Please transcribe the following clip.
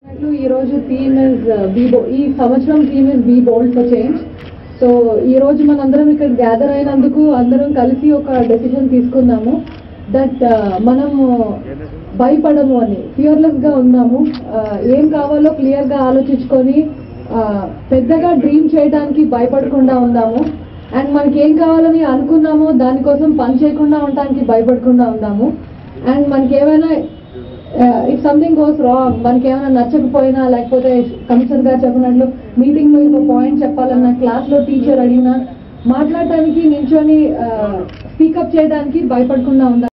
అన్నట్లు ఈ రోజు థీమ్ ఇస్ బీ ఈ సంవత్సరం theme is be bold for change so ఈ రోజు మనందరం ఇక్కడ గ్యాదర్ అయినందుకు అందరం కలిసి ఒక డెసిషన్ తీసుకున్నాము దట్ మనము భయపడము అని ఫియర్లెస్ గా ఉన్నాము Uh, ఏం కావాలో క్లియర్ గా ఆలోచించుకొని uh, పెద్దగా డ్రీమ్ చేయడానికి భయపడకుండా ఉందాము అండ్ మనకి ఏం కావాలని అనుకున్నామో దానికోసం పని చేయకుండా ఉండడానికి భయపడకుండా ఉందాము అండ్ మనకి ఏమైనా ఇఫ్ సంథింగ్ గోస్ రాంగ్ మనకి ఏమైనా నచ్చకపోయినా లేకపోతే కమిషనర్ గారు చెప్పినట్లు మీటింగ్ లో ఇంకో పాయింట్ చెప్పాలన్నా క్లాస్ లో టీచర్ అడిగినా మాట్లాడటానికి నించొని స్పీకప్ చేయడానికి భయపడకుండా ఉండాలి